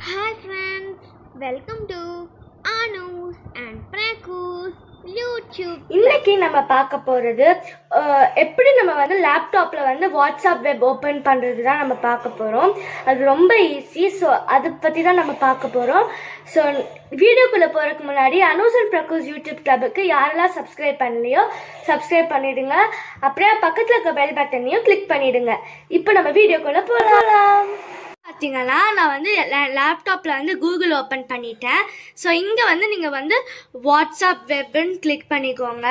Hi friends, welcome to Anus and Prakus YouTube. இன்னைக்கு நம்ம பார்க்க போறது அஹ், எப்படி நம்ம வந்து லேப்டாப்ல வந்து வாட்ஸ்அப் வெப் ஓபன் பண்றது தான் நம்ம பார்க்க போறோம் அது ரொம்ப ஈஸி ஸோ அதை பத்தி தான் நம்ம பார்க்க போறோம் ஸோ வீடியோக்குள்ள போறதுக்கு முன்னாடி அனூசன் பிரகோஸ் யூடியூப் கிளப்புக்கு யாரெல்லாம் சப்ஸ்கிரைப் பண்ணலையோ சப்ஸ்கிரைப் பண்ணிடுங்க அப்படியே பக்கத்துல இருக்க பெல் பட்டனையும் கிளிக் பண்ணிடுங்க இப்போ நம்ம வீடியோக்குள்ள போகலாம் பார்த்தீங்கன்னா நான் வந்து லேப்டாப்பில் வந்து கூகுள் ஓப்பன் பண்ணிட்டேன் ஸோ இங்கே வந்து நீங்கள் வந்து வாட்ஸ்அப் வெப்னு கிளிக் பண்ணிக்கோங்க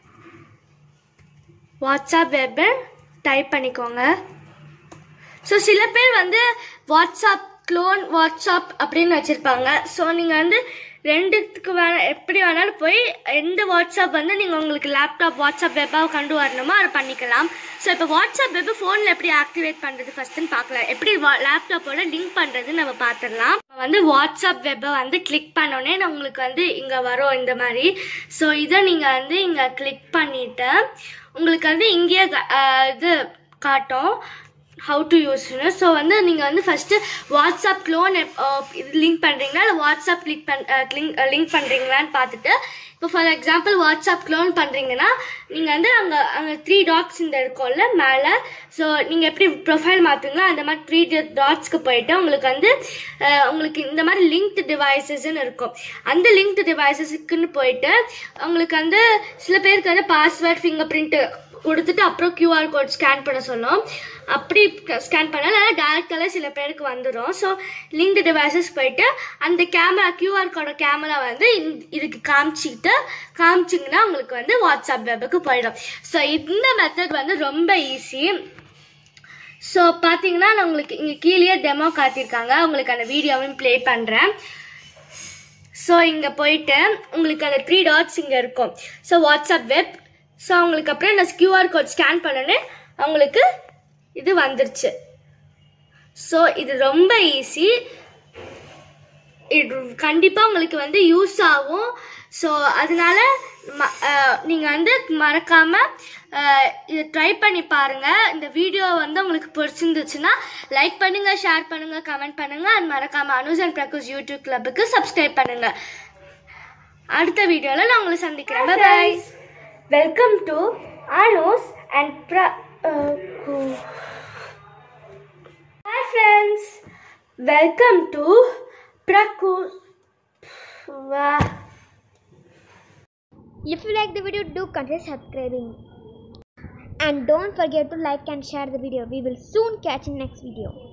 வாட்ஸ்அப் வெப்பு டைப் பண்ணிக்கோங்க ஸோ சில பேர் வந்து வாட்ஸ்அப் க்ளோன் வாட்ஸ்அப் அப்படின்னு வச்சுருப்பாங்க ஸோ நீங்கள் வந்து ரெண்டுத்துக்கு வேணா எப்படி வேணாலும் போய் எந்த வாட்ஸ்அப் வந்து நீங்கள் உங்களுக்கு லேப்டாப் வாட்ஸ்அப் வெப்பாக கொண்டு வரணுமோ அதை பண்ணிக்கலாம் ஸோ இப்போ வாட்ஸ்அப் வெப் ஃபோனில் எப்படி ஆக்டிவேட் பண்ணுறது ஃபஸ்ட்டுன்னு பார்க்கலாம் எப்படி லேப்டாப்போட லிங்க் பண்ணுறது நம்ம பார்த்துடலாம் நம்ம வந்து வாட்ஸ்அப் வெப்பை வந்து கிளிக் பண்ணோடனே உங்களுக்கு வந்து இங்கே வரும் இந்த மாதிரி ஸோ இதை நீங்கள் வந்து இங்கே கிளிக் பண்ணிவிட்டு உங்களுக்கு வந்து இங்கேயே க- அஹ் இது காட்டும் ஹவு டு யூஸ்னு ஸோ வந்து நீங்கள் வந்து ஃபஸ்ட்டு வாட்ஸ்அப் க்ளோன் இது லிங்க் பண்ணுறீங்களா இல்லை வாட்ஸ்அப் கிளிக் பண் லிங்க் லிங்க் பண்ணுறீங்களான்னு பார்த்துட்டு இப்போ ஃபார் எக்ஸாம்பிள் வாட்ஸ்அப் க்ளோன் பண்ணுறீங்கன்னா நீங்கள் வந்து அங்கே அங்கே த்ரீ டாட்ஸ் இந்த இருக்கும்ல மேலே ஸோ நீங்கள் எப்படி ப்ரொஃபைல் மாற்றுங்களோ அந்த மாதிரி த்ரீ டாட்ஸ்க்கு போயிட்டு உங்களுக்கு வந்து அஹ், உங்களுக்கு இந்த மாதிரி லிங்க்டு டிவைசஸ்ன்னு இருக்கும் அந்த லிங்க்டு டிவைசஸுக்குன்னு போயிட்டு உங்களுக்கு வந்து சில பேருக்கு வந்து பாஸ்வேர்ட் ஃபிங்கர் பிரிண்ட்டு கொடுத்துட்டு அப்புறம் QR கோட் ஸ்கேன் பண்ண சொன்னோம் அப்படி ஸ்கேன் பண்ணால் டேரக்டாக சில பேருக்கு வந்துடும் ஸோ லிங்க் டிவைசஸ் போயிட்டு அந்த கேமரா QR கோட கேமரா வந்து இந்த- இதுக்கு காமிச்சிக்கிட்டு காமிச்சிங்கன்னா உங்களுக்கு வந்து வாட்ஸ்அப் வெப்புக்கு போயிடும் ஸோ இந்த மெத்தட் வந்து ரொம்ப ஈஸி ஸோ பார்த்தீங்கன்னா நான் உங்களுக்கு இங்கே கீழே டெமோ காட்டியிருக்காங்க உங்களுக்கு அந்த வீடியோவையும் ப்ளே பண்ணுறேன் ஸோ இங்கே போயிட்டு உங்களுக்கு அந்த த்ரீ டாட்ஸ் இங்கே இருக்கும் ஸோ வாட்ஸ்அப் வெப் ஸோ உங்களுக்கு அப்புறம் நான் கியூஆர் கோட் ஸ்கேன் பண்ணோன்னே அவங்களுக்கு இது வந்துருச்சு ஸோ இது ரொம்ப ஈஸி இது கண்டிப்பாக உங்களுக்கு வந்து யூஸ் ஆகும் ஸோ அதனால நீங்கள் வந்து மறக்காமல் இதை ட்ரை பண்ணி பாருங்கள் இந்த வீடியோ வந்து உங்களுக்கு பிடிச்சிருந்துச்சுன்னா லைக் பண்ணுங்கள் ஷேர் பண்ணுங்கள் கமெண்ட் பண்ணுங்கள் அது மறக்காமல் அனுஜ் அண்ட் பிரகுஸ் யூடியூப் கிளப்புக்கு சப்ஸ்கிரைப் பண்ணுங்கள் அடுத்த வீடியோவில் நான் உங்களை சந்திக்கிறேன் bye welcome to Anu's and ப்ர hi friends welcome to Prakus வா If you like the video, do consider subscribing. And don't forget to like and share the video. We will soon catch in next video.